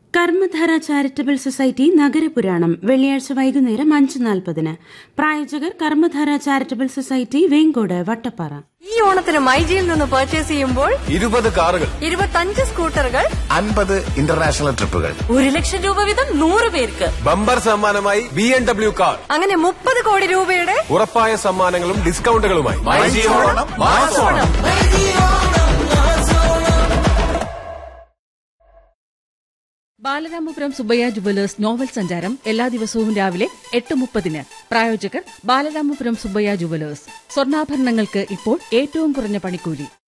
കർമ്മധാര charitable society നഗരപുരാണം വെള്ളിയാഴ്ച വൈകുന്നേരം അഞ്ച് നാൽപ്പതിന് പ്രായോജകർ കർമ്മധാര ചാരിറ്റബിൾ സൊസൈറ്റി വേങ്കോട് വട്ടപ്പാറ ഈ ഓണത്തിന് മൈജിയിൽ നിന്ന് പർച്ചേസ് ചെയ്യുമ്പോൾ ഇരുപത് കാറുകൾ ഇരുപത്തഞ്ച് സ്കൂട്ടറുകൾ അൻപത് ഇന്റർനാഷണൽ ട്രിപ്പുകൾ ഒരു ലക്ഷം രൂപ വീതം നൂറ് പേർക്ക് ബമ്പർ സമ്മാനമായി ബി എം ഡബ്ല്യു കാർ അങ്ങനെ മുപ്പത് കോടി രൂപയുടെ ഉറപ്പായ സമ്മാനങ്ങളും ഡിസ്കൗണ്ടുകളുമായി ബാലരാമപുരം സുബയ്യ ജുവലേഴ്സ് നോവൽ സഞ്ചാരം എല്ലാ ദിവസവും രാവിലെ എട്ട് മുപ്പതിന് പ്രായോജകർ ബാലരാമപുരം സുബയ്യ ജുവലേഴ്സ് സ്വർണ്ണാഭരണങ്ങൾക്ക് ഇപ്പോൾ ഏറ്റവും കുറഞ്ഞ പണിക്കൂലി